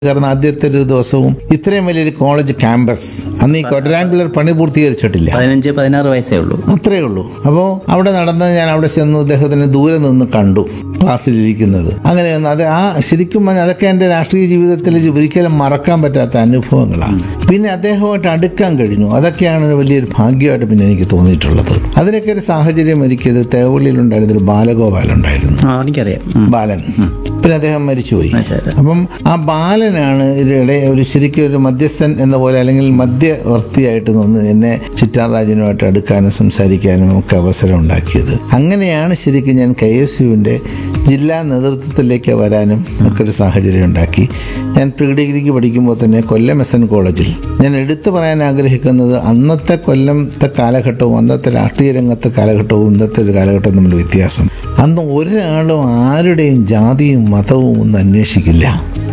കാരണം ആദ്യത്തെ ഒരു ദിവസവും ഇത്രയും വലിയൊരു കോളേജ് ക്യാമ്പസ് അന്ന് ഈ ക്വാഡ്രാങ്കുലർ പണി പൂർത്തീകരിച്ചിട്ടില്ല പതിനഞ്ച് പതിനാറ് വയസ്സേ ഉള്ളൂ അത്രേ ഉള്ളൂ അപ്പോൾ അവിടെ നടന്ന് ഞാൻ അവിടെ ചെന്ന് അദ്ദേഹത്തിന് ദൂരെ നിന്ന് കണ്ടു ക്ലാസ്സിലിരിക്കുന്നത് അങ്ങനെ ഒന്ന് അത് ആ ശരിക്കും പറഞ്ഞാൽ അതൊക്കെ എൻ്റെ രാഷ്ട്രീയ ജീവിതത്തിൽ ഒരിക്കലും മറക്കാൻ പറ്റാത്ത അനുഭവങ്ങളാണ് പിന്നെ അദ്ദേഹമായിട്ട് അടുക്കാൻ കഴിഞ്ഞു അതൊക്കെയാണ് ഒരു വലിയൊരു ഭാഗ്യമായിട്ട് പിന്നെ എനിക്ക് തോന്നിയിട്ടുള്ളത് അതിനൊക്കെ ഒരു സാഹചര്യം ഒരുക്കിയത് തേവള്ളിയിലുണ്ടായിരുന്ന ഒരു ബാലഗോപാലുണ്ടായിരുന്നു ആ എനിക്കറിയാം ഉം. ബാലൻ പിന്നെ അദ്ദേഹം മരിച്ചുപോയി അതെ, അതെ. അപ്പം ആ ബാലനാണ് ഇതിടെ ഒരു ശരിക്കും ഒരു മധ്യസ്ഥൻ എന്ന പോലെ അല്ലെങ്കിൽ മധ്യവർത്തിയായിട്ട് നിന്ന് എന്നെ ചിറ്റാർ രാജനുമായിട്ട് അടുക്കാനും സംസാരിക്കാനും ഒക്കെ അവസരം ഉണ്ടാക്കിയത് അങ്ങനെയാണ് ശരിക്കും ഞാൻ കെ എസ് യുവിൻ്റെ ജില്ലാ നേതൃത്വത്തിലേക്ക് വരാനും ഒക്കെ ഒരു സാഹചര്യം ഉണ്ടാക്കി ഞാൻ പ്രീ ഡിഗ്രിക്ക് പഠിക്കുമ്പോൾ തന്നെ കൊല്ലം എസ് എൻ കോളേജിൽ ഞാൻ എടുത്തു പറയാൻ ആഗ്രഹിക്കുന്നത് അന്നത്തെ കൊല്ലത്തെ കാലഘട്ടവും അന്നത്തെ രാഷ്ട്രീയ രംഗത്തെ കാലഘട്ടവും ഇന്നത്തെ ഒരു കാലഘട്ടവും തമ്മിൽ വ്യത്യാസം അന്ന് ഒരാളും ആരുടെയും ജാതിയും മതവും ഒന്നും അന്വേഷിക്കില്ല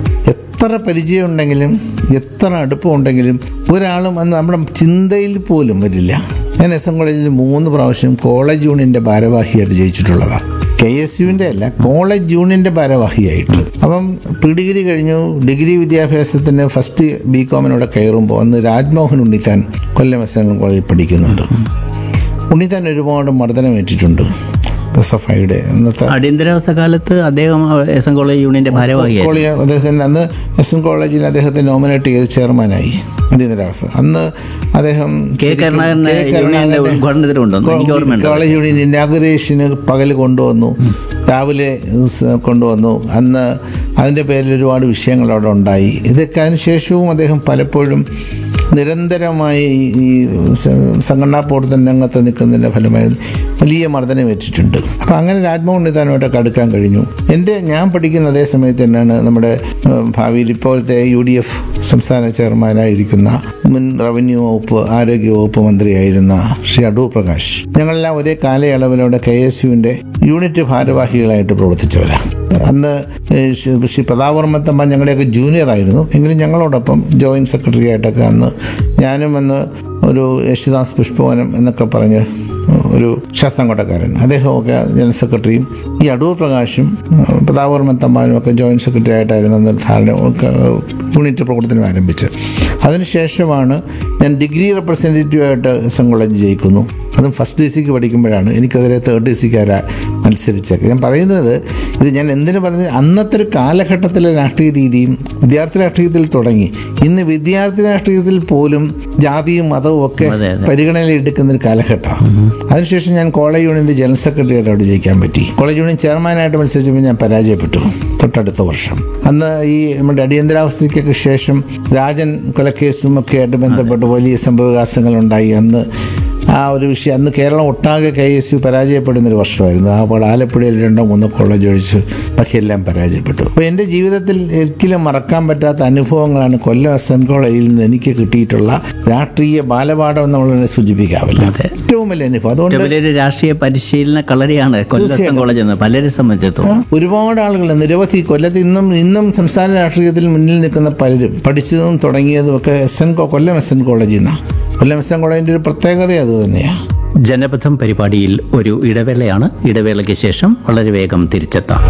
എത്ര പരിചയമുണ്ടെങ്കിലും എത്ര അടുപ്പമുണ്ടെങ്കിലും ഒരാളും അന്ന് നമ്മുടെ ചിന്തയിൽ പോലും വരില്ല ഞാൻ എസ് എൻ കോളേജിൽ മൂന്ന് പ്രാവശ്യം കോളേജ് യൂണിയൻ്റെ ഭാരവാഹിയായിട്ട് ജയിച്ചിട്ടുള്ളതാണ് കെ എസ് യുവിൻ്റെ അല്ല കോളേജ് യൂണിയൻ്റെ ഭാരവാഹിയായിട്ട് അപ്പം പ്രീ ഡിഗ്രി കഴിഞ്ഞു ഡിഗ്രി വിദ്യാഭ്യാസത്തിന് ഫസ്റ്റ് ബി കോമിനോടെ കയറുമ്പോൾ അന്ന് രാജ്മോഹൻ ഉണ്ണിത്താൻ കൊല്ലം എസ് എൻ കോളേജിൽ പഠിക്കുന്നുണ്ട് ഉണ്ണിത്താൻ ഒരുപാട് മർദ്ദനമേറ്റിട്ടുണ്ട് എസ് എഫ് ഐയുടെ അന്നത്തെ അടിയന്തരാവസ്ഥ കാലത്ത് അദ്ദേഹം എസ് എൻ കോളേജ് യൂണിയന്റെ ഭാരവാഹിയായിരുന്നു കോളേജ് അദ്ദേഹത്തിന് അന്ന് എസ് എൻ കോളേജിൽ അദ്ദേഹത്തെ നോമിനേറ്റ് ചെയ്ത് ചെയർമാനായി അടിയന്തരാവസ്ഥ അന്ന് അദ്ദേഹം കെ കരുണാകരനെ കെ. യൂണിയന്റെ കരുണാകരനെ ഉദ്ഘാടനത്തിലുണ്ടെന്ന് എനിക്ക് ഓർമ്മയുണ്ട് കോളേജ് യൂണിയൻ ഇനാഗുറേഷന് പകൽ കൊണ്ടുവന്നു രാവിലെ സ് കൊണ്ടുവന്നു അന്ന് അതിൻ്റെ പേരിൽ ഒരുപാട് വിഷയങ്ങൾ അവിടെ ഉണ്ടായി ഇതൊക്കെ അതിനുശേഷവും അദ്ദേഹം പലപ്പോഴും നിരന്തരമായി ഈ സ- സംഘടനാ പ്രവർത്തന രംഗത്ത് നിൽക്കുന്നതിൻ്റെ ഫലമായി വലിയ മർദ്ദനം വെച്ചിട്ടുണ്ട് അപ്പം അങ്ങനെ രാജ്മോഹൻ ഉണ്ണിത്താനുമായിട്ടൊക്കെ അടുക്കാൻ കഴിഞ്ഞു എൻ്റെ ഞാൻ പഠിക്കുന്ന അതേ സമയത്ത് തന്നെയാണ് നമ്മുടെ ഏഹ്, ഭാവിയിൽ ഇപ്പോഴത്തെ യു ഡി എഫ് സംസ്ഥാന ചെയർമാനായിരിക്കുന്ന മുൻ റവന്യൂ വകുപ്പ് ആരോഗ്യ വകുപ്പ് മന്ത്രിയായിരുന്ന ശ്രീ അടൂർ പ്രകാശ് ഞങ്ങളെല്ലാം ഒരേ കാലയളവിലൂടെ കെ എസ് യുവിൻ്റെ യൂണിറ്റ് ഭാരവാഹികളായിട്ട് പ്രവർത്തിച്ചവരാണ് അന്ന് ഏഹ്, ശ്രീ- ശ്രീ പ്രതാപവർമ്മത്തമ്മ ഞങ്ങളുടെയൊക്കെ ജൂനിയർ ആയിരുന്നു എങ്കിലും ഞങ്ങളോടൊപ്പം ജോയിൻറ്റ് സെക്രട്ടറി ആയിട്ടൊക്കെ അന്ന് ഞാനും അന്ന് ഒരു യേശുദാസ് പുഷ്പവനം എന്നൊക്കെ പറഞ്ഞ് ഒരു ശാസ്താംകോട്ടക്കാരൻ അദ്ദേഹമൊക്കെ ജനറൽ സെക്രട്ടറിയും ഈ അടൂർ പ്രകാശും ഏഹ്, പ്രതാപവർമ്മൻ തമ്മാനും ഒക്കെ ജോയിൻറ്റ് സെക്രട്ടറി ആയിട്ടായിരുന്നു അന്നൊരു ധാരണ ഒക്കെ യൂണിറ്റ് പ്രവർത്തനം ആരംഭിച്ചത് അതിനുശേഷമാണ് ഞാൻ ഡിഗ്രി റെപ്രസെൻറ്റേറ്റീവായിട്ട് എസ് എൻ കോളേജ് ജയിക്കുന്നു അതും ഫസ്റ്റ് ഡി സിക്ക് പഠിക്കുമ്പോഴാണ് എനിക്കതിലെ തേർഡ് ഡി സിക്കാരാ മത്സരിച്ചൊക്കെ ഞാൻ പറയുന്നത് ഇത് ഞാൻ എന്തിനു പറയുന്നത് അന്നത്തെ ഒരു കാലഘട്ടത്തിലെ രാഷ്ട്രീയ രീതിയും വിദ്യാർത്ഥി രാഷ്ട്രീയത്തിൽ തുടങ്ങി ഇന്ന് വിദ്യാർത്ഥി രാഷ്ട്രീയത്തിൽ പോലും ജാതിയും മതവും ഒക്കെ അതെ, അതെ. പരിഗണനയിൽ എടുക്കുന്ന ഒരു കാലഘട്ടമാണ് അതിനുശേഷം ഞാൻ കോളേജ് യൂണിയൻ്റെ ജനറൽ സെക്രട്ടറി ആയിട്ട് അവിടെ ജയിക്കാൻ പറ്റി കോളേജ് യൂണിയൻ ചെയർമാനായിട്ട് മത്സരിച്ചപ്പോൾ ഞാൻ പരാജയപ്പെട്ടു തൊട്ടടുത്ത വർഷം അന്ന് ഈ നമ്മുടെ അടിയന്തരാവസ്ഥയ്ക്കൊക്കെ ശേഷം രാജൻ കൊലക്കേസും ഒക്കെ ആയിട്ട് ബന്ധപ്പെട്ട് വലിയ സംഭവവികാസങ്ങൾ ഉണ്ടായി അന്ന് ആ ഒരു വിഷയം അന്ന് കേരളം ഒട്ടാകെ കെ എസ് യു പരാജയപ്പെടുന്ന ഒരു വർഷമായിരുന്നു ആ അപ്പോൾ ആലപ്പുഴയിൽ രണ്ടോ മൂന്നോ കോളേജ് ഒഴിച്ച് ബാക്കിയെല്ലാം പരാജയപ്പെട്ടു അപ്പോൾ എൻ്റെ ജീവിതത്തിൽ ഒരിക്കലും മറക്കാൻ പറ്റാത്ത അനുഭവങ്ങളാണ് കൊല്ലം എസ് എൻ കോളേജിൽ നിന്ന് എനിക്ക് കിട്ടിയിട്ടുള്ള രാഷ്ട്രീയ ബാലപാഠം എന്ന് നമ്മളെ സൂചിപ്പിക്കാവില്ല അതെ. ഏറ്റവും വലിയ അനുഭവം അതുകൊണ്ട് ഏറ്റവും വലിയൊരു രാഷ്ട്രീയ പരിശീലന കളരിയാണ് കൊല്ലം എസ് എൻ കോളേജ് എന്ന് പലരെ സംബന്ധിച്ചിടത്തോളം ഒരുപാട് ആളുകൾ നിരവധി കൊല്ലത്ത് ഇന്നും ഇന്നും സംസ്ഥാന രാഷ്ട്രീയത്തിൽ മുന്നിൽ നിൽക്കുന്ന പലരും പഠിച്ചതും തുടങ്ങിയതും ഒക്കെ എസ് എൻ കോ- കൊല്ലം എസ് എൻ കോളേജിൽ നിന്നാണ് കൊല്ലം എസ് എൻ കോളേജിൻ്റെ ഒരു പ്രത്യേകത അത് തന്നെയാണ് ജനപഥം പരിപാടിയിൽ ഒരു ഇടവേളയാണ് ഇടവേളയ്ക്ക് ശേഷം വളരെ വേഗം തിരിച്ചെത്താം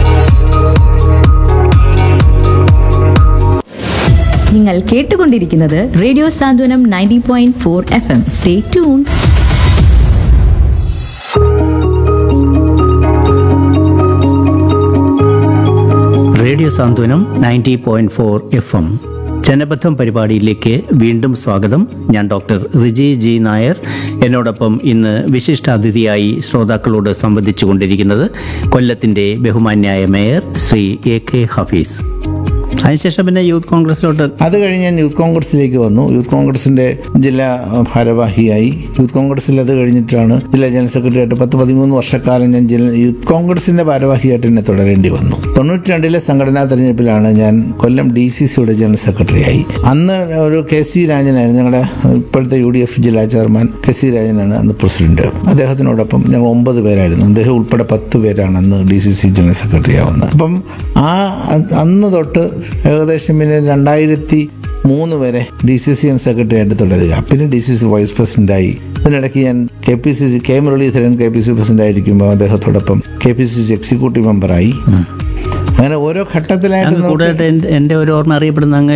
നിങ്ങൾ കേട്ടുകൊണ്ടിരിക്കുന്നത് radio Santhwanam ninety point four F M stay tune radio Santhwanam ninety point four F M ജനബദ്ധം പരിപാടിയിലേക്ക് വീണ്ടും സ്വാഗതം ഞാൻ ഡോക്ടർ റിജി ജി നായർ എന്നോടൊപ്പം ഇന്ന് വിശിഷ്ടാതിഥിയായി ശ്രോതാക്കളോട് സംവദിച്ചു കൊണ്ടിരിക്കുന്നത് കൊല്ലത്തിൻ്റെ ബഹുമാന്യായ mayor Shri A K Hafeez അതിനുശേഷം പിന്നെ യൂത്ത് കോൺഗ്രസിലോട്ട് അത് കഴിഞ്ഞ് ഞാൻ യൂത്ത് കോൺഗ്രസിലേക്ക് വന്നു യൂത്ത് കോൺഗ്രസിന്റെ ജില്ലാ അഹ്, ഭാരവാഹിയായി യൂത്ത് കോൺഗ്രസിൽ അത് കഴിഞ്ഞിട്ടാണ് ജില്ലാ ജനറൽ സെക്രട്ടറി ആയിട്ട് പത്ത് പതിമൂന്ന് വർഷക്കാലം ഞാൻ ജില്ല യൂത്ത് കോൺഗ്രസിന്റെ ഭാരവാഹിയായിട്ട് എന്നെ തുടരേണ്ടി വന്നു തൊണ്ണൂറ്റി രണ്ടിലെ സംഘടനാ തെരഞ്ഞെടുപ്പിലാണ് ഞാൻ കൊല്ലം ഡി സി സിയുടെ ജനറൽ സെക്രട്ടറി ആയി അന്ന് ഒരു കെ സി രാജനായിരുന്നു ഞങ്ങളുടെ ഇപ്പോഴത്തെ യു ഡി എഫ് ജില്ലാ ചെയർമാൻ കെ സി രാജനാണ് അന്ന് പ്രസിഡന്റ് അദ്ദേഹത്തിനോടൊപ്പം ഞങ്ങൾ ഒമ്പത് പേരായിരുന്നു അദ്ദേഹം ഉൾപ്പെടെ പത്ത് പേരാണ് അന്ന് D C C general secretary ആവുന്നത് അപ്പം ആ അന്ന് തൊട്ട് ഏകദേശം പിന്നെ രണ്ടായിരത്തി മൂന്ന് വരെ D C C N secretary ആയിട്ട് തുടരുക പിന്നെ ഡി സി സി വൈസ് പ്രസിഡന്റായി ഇതിനിടയ്ക്ക് ഞാൻ K P C C K Muraleedharan K P C president ആയിരിക്കുമ്പോൾ അദ്ദേഹത്തോടൊപ്പം K P C C executive മെമ്പറായി അങ്ങനെ ഓരോ ഘട്ടത്തിലായിട്ട് അങ്ങ് നമുക്ക് കൂടുതലായിട്ട് എൻ്റെ- എൻ്റെ ഒരു ഓർമ്മ അറിയപ്പെടുന്ന അങ്ങ്